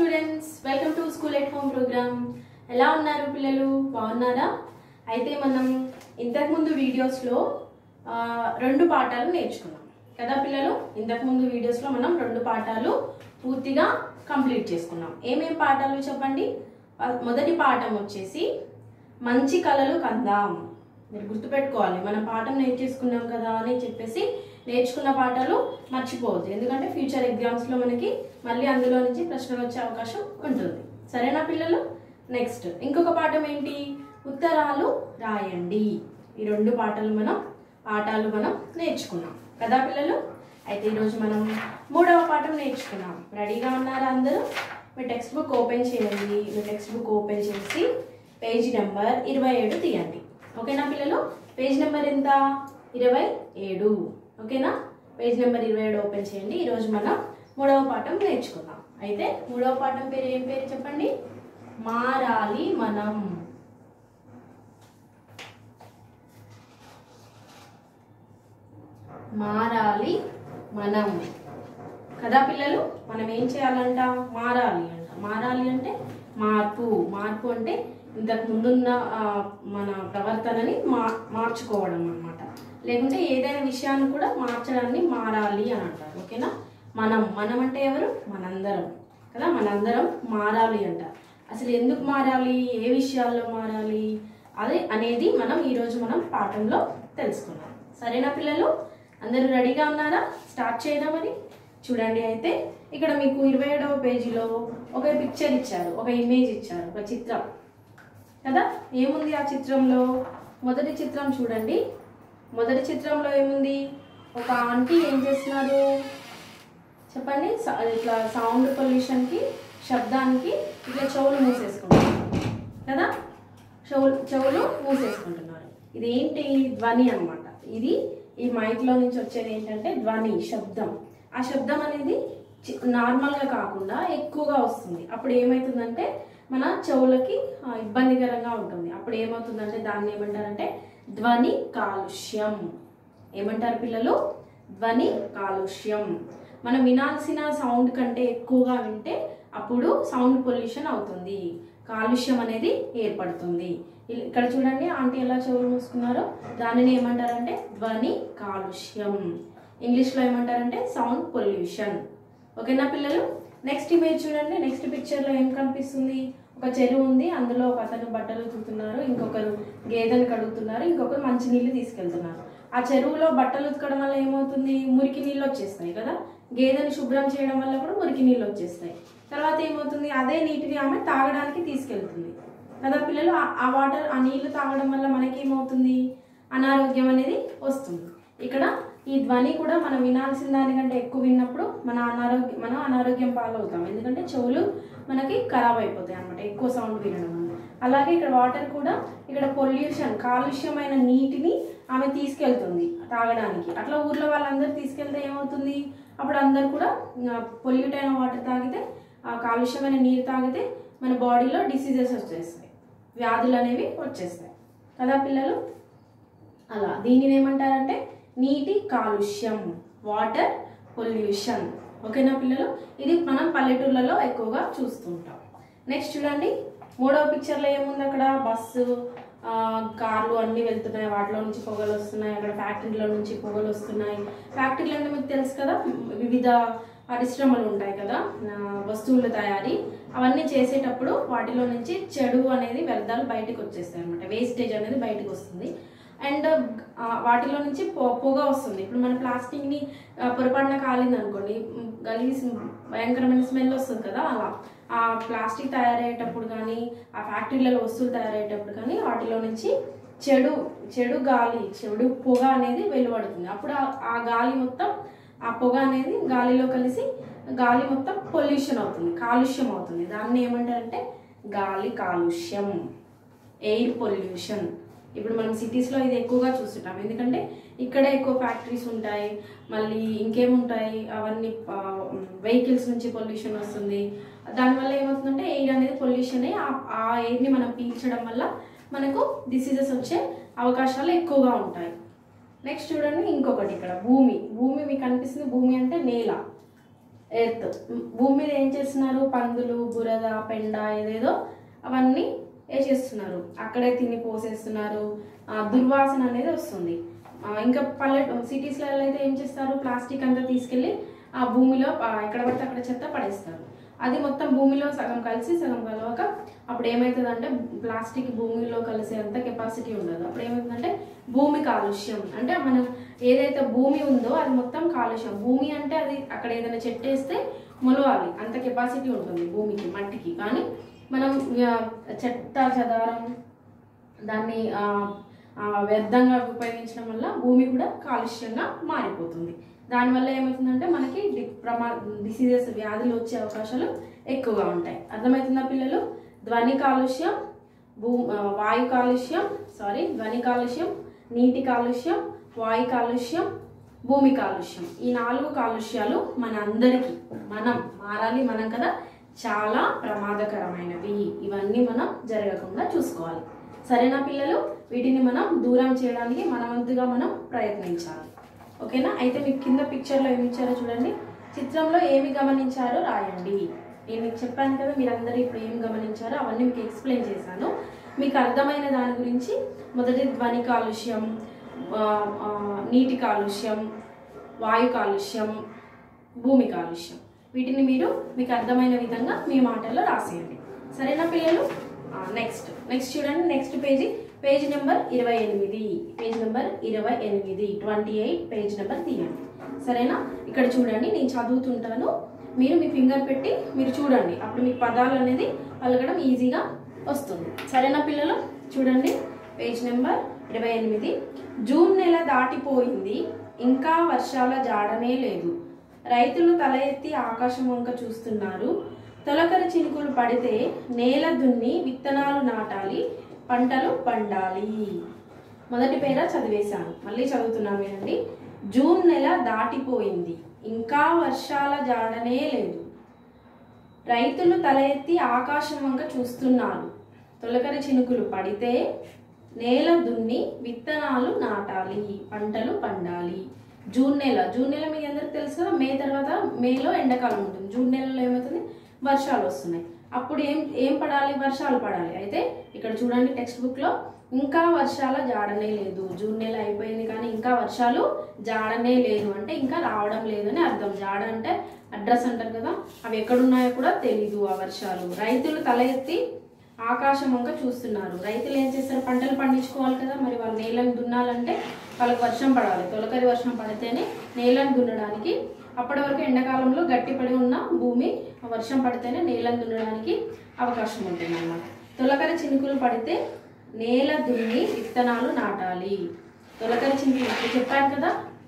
students welcome to school at home programme ఎలా ఉన్నారు పిల్లలు బాగున్నారా అయితే మనం ఇంతకుముందు వీడియోస్లో ఆ, రెండు పాఠాలు నేర్చుకున్నాం కదా పిల్లలు ఇంతకుముందు వీడియోస్లో మనం రెండు పాఠాలు పూర్తిగా కంప్లీట్ చేసుకున్నాం ఏమేం పాఠాలు చెప్పండి ఆ, మొదటి పాఠం వచ్చేసి మంచి కళలు కందాం మీరు గుర్తుపెట్టుకోవాలి మనం పాఠం నేర్చేసుకున్నాం కదా అని చెప్పేసి నేర్చుకున్న పాఠాలు మర్చిపోవద్దు ఎందుకంటే ఫ్యూచర్ ఎగ్జామ్స్లో మనకి మళ్ళీ అందులో నుంచి ప్రశ్నలు వచ్చే అవకాశం ఉంటుంది సరేనా పిల్లలు నెక్స్ట్ ఇంకొక పాఠం ఏంటి ఉత్తరాలు రాయండి ఈ రెండు పాటలు మనం పాఠాలు మనం నేర్చుకున్నాం కదా పిల్లలు అయితే ఈరోజు మనం మూడవ పాఠం నేర్చుకున్నాం రెడీగా ఉన్నారా అందరూ మీ టెక్స్ట్ బుక్ ఓపెన్ చేయండి మీ టెక్స్ట్ బుక్ ఓపెన్ చేసి పేజ్ నెంబర్ ఇరవై ఏడు తీయండి ఓకేనా పిల్లలు పేజ్ నెంబర్ ఎంత ఇరవై ఏడు ఓకేనా పేజ్ నెంబర్ ఇరవై ఏడు ఓపెన్ చేయండి ఈరోజు మనం మూడవ పాఠం నేర్చుకుందాం అయితే మూడవ పాఠం పేరు ఏం పేరు చెప్పండి మారాలి మనం మారాలి మనం కదా పిల్లలు మనం ఏం చేయాలంట మారాలి అంట మారాలి అంటే మార్పు మార్పు అంటే ఇంతకు ముందున్న ఆ, మన ప్రవర్తనని మా మార్చుకోవడం అన్నమాట లేకుంటే ఏదైనా విషయాన్ని కూడా మార్చడాన్ని మారాలి అని అంటారు ఓకేనా మనం మనం అంటే ఎవరు మనందరం కదా మనందరం మారాలి అంట అసలు ఎందుకు మారాలి ఏ విషయాల్లో మారాలి అదే అనేది మనం ఈరోజు మనం పాఠంలో తెలుసుకున్నాం సరేనా పిల్లలు అందరూ రెడీగా ఉన్నారా స్టార్ట్ చేయడం మరి చూడండి అయితే ఇక్కడ మీకు ఇరవై ఏడవ పేజీలో ఒక పిక్చర్ ఇచ్చారు ఒక ఇమేజ్ ఇచ్చారు ఒక చిత్రం కదా ఏముంది ఆ చిత్రంలో మొదటి చిత్రం చూడండి మొదటి చిత్రంలో ఏముంది ఒక ఆంటీ ఏం చేస్తున్నారు చెప్పండి స- ఇట్లా సౌండ్ పొల్యూషన్కి శబ్దానికి ఇట్లా చెవులు మూసేసుకుంటున్నారు కదా చెవులు చెవులు మూసేసుకుంటున్నారు ఇది ఏంటి ధ్వని అన్నమాట ఇది ఈ మైక్లో నుంచి వచ్చేది ఏంటంటే ధ్వని శబ్దం ఆ శబ్దం అనేది చి- నార్మల్గా కాకుండా ఎక్కువగా వస్తుంది అప్పుడు ఏమవుతుందంటే మన చెవులకి ఆ, ఇబ్బందికరంగా ఉంటుంది అప్పుడు ఏమవుతుందంటే దాన్ని ఏమంటారంటే ధ్వని కాలుష్యం ఏమంటారు పిల్లలు ధ్వని కాలుష్యం మనం వినాల్సిన సౌండ్ కంటే ఎక్కువగా వింటే అప్పుడు సౌండ్ పొల్యూషన్ అవుతుంది కాలుష్యం అనేది ఏర్పడుతుంది ఇల్- ఇక్కడ చూడండి ఆంటీ ఎలా చెవులు మూసుకున్నారో దానిని ఏమంటారంటే ధ్వని కాలుష్యం ఇంగ్లీష్లో ఏమంటారంటే సౌండ్ పొల్యూషన్ ఓకేనా పిల్లలు నెక్స్ట్ ఇమేజ్ చూడండి నెక్స్ట్ పిక్చర్లో ఏం కనిపిస్తుంది ఒక చెరువు ఉంది అందులో ఒక అతను బట్టలు ఉతుకుతున్నారు ఇంకొకరు గేదెను కడుగుతున్నారు ఇంకొకరు మంచి నీళ్లు తీసుకెళ్తున్నారు ఆ చెరువులో బట్టలు ఉతకడం వల్ల ఏమవుతుంది మురికి నీళ్ళు వచ్చేస్తాయి కదా గేదెని శుభ్రం చేయడం వల్ల కూడా మురికి నీళ్ళు వచ్చేస్తాయి తర్వాత ఏమవుతుంది అదే నీటిని ఆమె తాగడానికి తీసుకెళ్తుంది కదా పిల్లలు ఆ- ఆ వాటర్ ఆ నీళ్లు తాగడం వల్ల మనకేమవుతుంది అనారోగ్యం అనేది వస్తుంది ఇక్కడ ఈ ధ్వని కూడా మనం వినాల్సిన దానికంటే ఎక్కువ విన్నప్పుడు మన అనారోగ్యం మనం అనారోగ్యం పాలవుతాం ఎందుకంటే చెవులు మనకి ఖరాబ్ అయిపోతాయి అనమాట ఎక్కువ సౌండ్ వినడం వల్ల అలాగే ఇక్కడ వాటర్ కూడా ఇక్కడ పొల్యూషన్ కాలుష్యమైన నీటిని ఆమె తీసుకెళ్తుంది తాగడానికి అట్లా ఊర్లో వాళ్ళందరూ తీసుకెళ్తే ఏమవుతుంది అప్పుడు అందరు కూడా పొల్యూట్ అయిన వాటర్ తాగితే ఆ కాలుష్యమైన నీరు తాగితే మన బాడీలో డిసీజెస్ వచ్చేస్తాయి వ్యాధులు అనేవి వచ్చేస్తాయి కదా పిల్లలు అలా దీనిని ఏమంటారంటే నీటి కాలుష్యం వాటర్ పొల్యూషన్ ఓకేనా పిల్లలు ఇది మనం పల్లెటూర్లలో ఎక్కువగా చూస్తుంటాం నెక్స్ట్ చూడండి మూడవ పిక్చర్లో ఏముంది అక్కడ బస్సు ఆ, కార్లు అన్నీ వెళ్తున్నాయి వాటిలో నుంచి పొగలు వస్తున్నాయి అక్కడ ఫ్యాక్టరీలో నుంచి పొగలు వస్తున్నాయి ఫ్యాక్టరీలు అంటే మీకు తెలుసు కదా వివిధ పరిశ్రమలు ఉంటాయి కదా ఆ, వస్తువుల తయారీ అవన్నీ చేసేటప్పుడు వాటిలో నుంచి చెడు అనేది వ్యర్థాలు బయటకు వచ్చేస్తాయి అనమాట వేస్టేజ్ అనేది బయటకు వస్తుంది అండ్ ఆ, వాటిలో నుంచి పొ- పొగ వస్తుంది ఇప్పుడు మన ప్లాస్టిక్ని ఆ, పొరపాటున కాలింది అనుకోండి మ్, గలీజ్ భయంకరమైన స్మెల్ వస్తుంది కదా అలా ఆ ప్లాస్టిక్ తయారయ్యేటప్పుడు కానీ ఆ ఫ్యాక్టరీలలో వస్తువులు తయారయ్యేటప్పుడు కానీ వాటిలో నుంచి చెడు చెడు గాలి చెడు పొగ అనేది వెలువడుతుంది అప్పుడు ఆ- ఆ గాలి మొత్తం ఆ పొగ అనేది గాలిలో కలిసి గాలి మొత్తం పొల్యూషన్ అవుతుంది కాలుష్యం అవుతుంది దాన్ని ఏమంటారంటే గాలి కాలుష్యం ఎయిర్ పొల్యూషన్ ఇప్పుడు మనం సిటీస్లో ఇది ఎక్కువగా చూస్తుంటాం ఎందుకంటే ఇక్కడ ఎక్కువ ఫ్యాక్టరీస్ ఉంటాయి మళ్ళీ ఇంకేముంటాయి అవన్నీ వెహికల్స్ నుంచి పొల్యూషన్ వస్తుంది దానివల్ల ఏమవుతుందంటే ఎయిర్ అనేది పొల్యూషన్ అయ్యి ఆ- ఆ ఎయిర్ని మనం పీల్చడం వల్ల మనకు డిసీజెస్ వచ్చే అవకాశాలు ఎక్కువగా ఉంటాయి నెక్స్ట్ చూడండి ఇంకొకటి ఇక్కడ భూమి భూమి మీకు కనిపిస్తుంది భూమి అంటే నేల ఎర్త్ భూమి మీద ఏం చేస్తున్నారు పందులు బురద పెండ ఏదేదో అవన్నీ వేసేస్తున్నారు అక్కడే తిని పోసేస్తున్నారు ఆ, దుర్వాసన అనేది వస్తుంది ఆ, ఇంకా పల్లె సిటీస్లలో అయితే ఏం చేస్తారు ప్లాస్టిక్ అంతా తీసుకెళ్ళి ఆ భూమిలో ఆ, ఎక్కడ పడితే అక్కడ చెత్త పడేస్తారు అది మొత్తం భూమిలో సగం కలిసి సగం కలవక అప్పుడు ఏమవుతుందంటే ప్లాస్టిక్ భూమిలో కలిసేంత కెపాసిటీ ఉండదు అప్పుడు ఏమవుతుందంటే భూమి కాలుష్యం అంటే మనం ఏదైతే భూమి ఉందో అది మొత్తం కాలుష్యం భూమి అంటే అది అక్కడ ఏదైనా చెట్టు వేస్తే మొలవాలి అంత కెపాసిటీ ఉంటుంది భూమికి మట్టికి కానీ మనం ఆ, చెత్త చెదారం దాన్ని ఆ, ఆ, వ్యర్థంగా ఉపయోగించడం వల్ల భూమి కూడా కాలుష్యంగా మారిపోతుంది దానివల్ల ఏమవుతుందంటే మనకి డి- ప్రమా డిసీజెస్ వ్యాధులు వచ్చే అవకాశాలు ఎక్కువగా ఉంటాయి అర్థమవుతుందా పిల్లలు ధ్వని కాలుష్యం భూ ఆ, వాయు కాలుష్యం సారీ ధ్వని కాలుష్యం నీటి కాలుష్యం వాయు కాలుష్యం భూమి కాలుష్యం ఈ నాలుగు కాలుష్యాలు మన అందరికీ మనం మారాలి మనం కదా చాలా ప్రమాదకరమైనవి ఇవన్నీ మనం జరగకుండా చూసుకోవాలి సరేనా పిల్లలు వీటిని మనం దూరం చేయడానికి మన వంతుగా మనం ప్రయత్నించాలి ఓకేనా అయితే మీకు కింద పిక్చర్లో ఏమి ఇచ్చారో చూడండి చిత్రంలో ఏమి గమనించారో రాయండి నేను మీకు చెప్పాను కదా మీరందరూ ఇప్పుడు ఏం గమనించారో అవన్నీ మీకు ఎక్స్ప్లెయిన్ చేశాను మీకు అర్థమైన దాని గురించి మొదటి ధ్వని కాలుష్యం ఆ, ఆ, నీటి కాలుష్యం వాయు కాలుష్యం భూమి కాలుష్యం వీటిని మీరు మీకు అర్థమైన విధంగా మీ మాటల్లో రాసేయండి సరేనా పిల్లలు నెక్స్ట్ నెక్స్ట్ చూడండి నెక్స్ట్ పేజీ పేజ్ నెంబర్ ఇరవై ఎనిమిది పేజ్ నెంబర్ ఇరవై ఎనిమిది ట్వంటీ ఎయిట్ పేజ్ నెంబర్ తీయండి సరేనా ఇక్కడ చూడండి నేను చదువుతుంటాను మీరు మీ ఫింగర్ పెట్టి మీరు చూడండి అప్పుడు మీకు పదాలు అనేది పలకడం ఈజీగా వస్తుంది సరేనా పిల్లలు చూడండి పేజ్ నెంబర్ ఇరవై ఎనిమిది జూన్ నెల దాటిపోయింది ఇంకా వర్షాల జాడనే లేదు రైతులు తల ఎత్తి ఆకాశం వంక చూస్తున్నారు తొలకరి చినుకులు పడితే నేల దున్ని విత్తనాలు నాటాలి పంటలు పండాలి మొదటి పేర చదివేశాను మళ్ళీ చదువుతున్నాను వినండి జూన్ నెల దాటిపోయింది ఇంకా వర్షాల జాడనే లేదు రైతులు తల ఎత్తి ఆకాశం వంక చూస్తున్నారు తొలకరి చినుకులు పడితే నేల దున్ని విత్తనాలు నాటాలి పంటలు పండాలి జూన్ నెల జూన్ నెల మీకు అందరికి తెలుసు కదా మే తర్వాత మేలో ఎండాకాలం ఉంటుంది జూన్ నెలలో ఏమవుతుంది వర్షాలు వస్తున్నాయి అప్పుడు ఏం ఏం పడాలి వర్షాలు పడాలి అయితే ఇక్కడ చూడండి టెక్స్ట్ బుక్లో ఇంకా వర్షాల జాడనే లేదు జూన్ నెల అయిపోయింది కానీ ఇంకా వర్షాలు జాడనే లేదు అంటే ఇంకా రావడం లేదని అర్థం జాడ అంటే అడ్రస్ అంటారు కదా అవి ఎక్కడున్నాయో కూడా తెలీదు ఆ వర్షాలు రైతులు తల ఎత్తి ఆకాశం వంక చూస్తున్నారు రైతులు ఏం చేస్తారు పంటలు పండించుకోవాలి కదా మరి వాళ్ళు నేలను దున్నాలంటే వాళ్ళకి వర్షం పడాలి తొలకరి వర్షం పడితేనే నేలను దున్నడానికి అప్పటి వరకు ఎండాకాలంలో గట్టిపడి ఉన్న భూమి వర్షం పడితేనే నేలను దున్నడానికి అవకాశం ఉంటుంది అన్నమాట తొలకరి చినుకులు పడితే నేల దున్ని విత్తనాలు నాటాలి తొలకరి చినుకులు ఇప్పుడు చెప్పాను కదా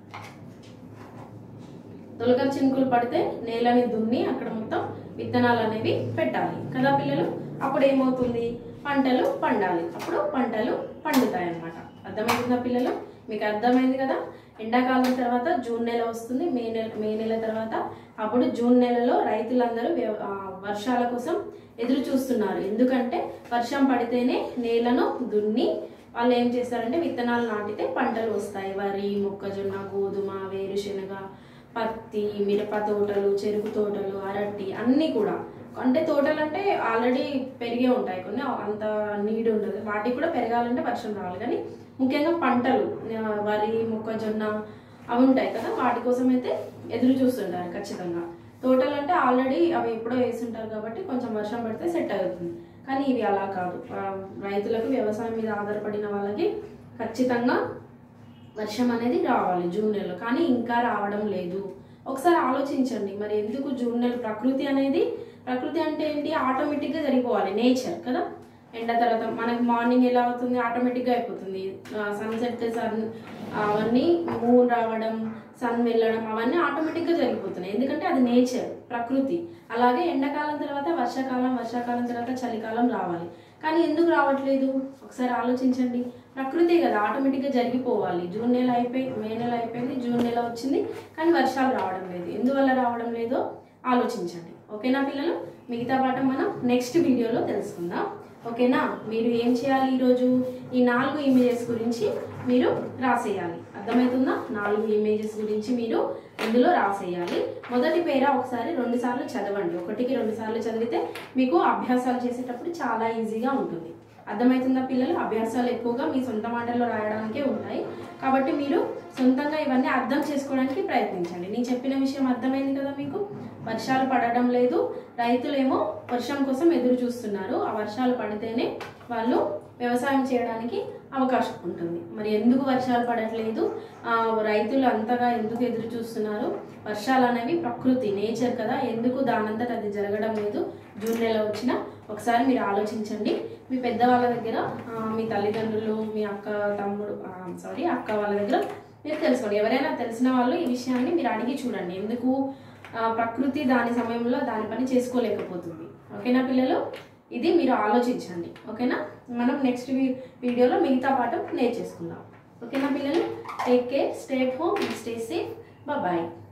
తొలకరి చినుకులు పడితే నేలని దున్ని అక్కడ మొత్తం విత్తనాలు అనేవి పెట్టాలి కదా పిల్లలు అప్పుడు ఏమవుతుంది పంటలు పండాలి అప్పుడు పంటలు పండుతాయి అన్నమాట అర్థమవుతుందా పిల్లలు మీకు అర్థమైంది కదా ఎండాకాలం తర్వాత జూన్ నెల వస్తుంది మే నెల మే నెల తర్వాత అప్పుడు జూన్ నెలలో రైతులందరూ వ్య- ఆ, వర్షాల కోసం ఎదురు చూస్తున్నారు ఎందుకంటే వర్షం పడితేనే నేలను దున్ని వాళ్ళు ఏం చేస్తారంటే విత్తనాలు నాటితే పంటలు వస్తాయి వరి మొక్కజొన్న గోధుమ వేరుశెనగ పత్తి మిరప తోటలు చెరుకు తోటలు అరటి అన్నీ కూడా అంటే తోటలు అంటే ఆల్రెడీ పెరిగే ఉంటాయి కొన్ని అంత నీడ్ ఉండదు వాటికి కూడా పెరగాలంటే వర్షం రావాలి కానీ ముఖ్యంగా పంటలు ఆ, వరి మొక్కజొన్న అవి ఉంటాయి కదా వాటి కోసం అయితే ఎదురు చూస్తుంటారు ఖచ్చితంగా తోటలు అంటే ఆల్రెడీ అవి ఎప్పుడో వేస్తుంటారు కాబట్టి కొంచెం వర్షం పడితే సెట్ అవుతుంది కానీ ఇవి అలా కాదు ఆ, రైతులకు వ్యవసాయం మీద ఆధారపడిన వాళ్ళకి ఖచ్చితంగా వర్షం అనేది రావాలి జూన్ నెలలో కానీ ఇంకా రావడం లేదు ఒకసారి ఆలోచించండి మరి ఎందుకు జూన్ నెల ప్రకృతి అనేది ప్రకృతి అంటే ఏంటి ఆటోమేటిక్గా జరిగిపోవాలి నేచర్ కదా ఎండ తర్వాత మనకి మార్నింగ్ ఎలా అవుతుంది ఆటోమేటిక్గా అయిపోతుంది సన్సెట్ సన్ అవన్నీ మూన్ రావడం సన్ వెళ్ళడం అవన్నీ ఆటోమేటిక్గా జరిగిపోతున్నాయి ఎందుకంటే అది నేచర్ ప్రకృతి అలాగే ఎండాకాలం తర్వాత వర్షాకాలం వర్షాకాలం తర్వాత చలికాలం రావాలి కానీ ఎందుకు రావట్లేదు ఒకసారి ఆలోచించండి ప్రకృతి కదా ఆటోమేటిక్గా జరిగిపోవాలి జూన్ నెల అయిపోయి మే నెల అయిపోయింది జూన్ నెల వచ్చింది కానీ వర్షాలు రావడం లేదు ఎందువల్ల రావడం లేదో ఆలోచించండి ఓకేనా పిల్లలు మిగతా పాఠం మనం నెక్స్ట్ వీడియోలో తెలుసుకుందాం ఓకేనా మీరు ఏం చేయాలి ఈరోజు ఈ నాలుగు ఇమేజెస్ గురించి మీరు రాసేయాలి అర్థమవుతుందా నాలుగు ఇమేజెస్ గురించి మీరు ఇందులో రాసేయాలి మొదటి పేర ఒకసారి రెండు సార్లు చదవండి ఒకటికి రెండు సార్లు చదివితే మీకు అభ్యాసాలు చేసేటప్పుడు చాలా ఈజీగా ఉంటుంది అర్థమవుతుందా పిల్లలు అభ్యాసాలు ఎక్కువగా మీ సొంత మాటల్లో రాయడానికే ఉంటాయి కాబట్టి మీరు సొంతంగా ఇవన్నీ అర్థం చేసుకోవడానికి ప్రయత్నించండి నేను చెప్పిన విషయం అర్థమైంది కదా మీకు వర్షాలు పడడం లేదు రైతులేమో వర్షం కోసం ఎదురు చూస్తున్నారు ఆ వర్షాలు పడితేనే వాళ్ళు వ్యవసాయం చేయడానికి అవకాశం ఉంటుంది మరి ఎందుకు వర్షాలు పడట్లేదు ఆ, రైతులు అంతగా ఎందుకు ఎదురు చూస్తున్నారు వర్షాలు అనేవి ప్రకృతి నేచర్ కదా ఎందుకు దానంతట అది జరగడం లేదు జూన్ నెల వచ్చినా ఒకసారి మీరు ఆలోచించండి మీ పెద్దవాళ్ళ దగ్గర ఆ, మీ తల్లిదండ్రులు మీ అక్క తమ్ముడు సారీ అక్క వాళ్ళ దగ్గర మీరు తెలుసుకోండి ఎవరైనా తెలిసిన వాళ్ళు ఈ విషయాన్ని మీరు అడిగి చూడండి ఎందుకు ఆ, ప్రకృతి దాని సమయంలో దాని పని చేసుకోలేకపోతుంది ఓకేనా పిల్లలు ఇది మీరు ఆలోచించండి ఓకేనా మనం నెక్స్ట్ వీడియోలో మిగతా పాఠం నేర్చేసుకుందాం ఓకేనా పిల్లలు take care stay home stay safe bye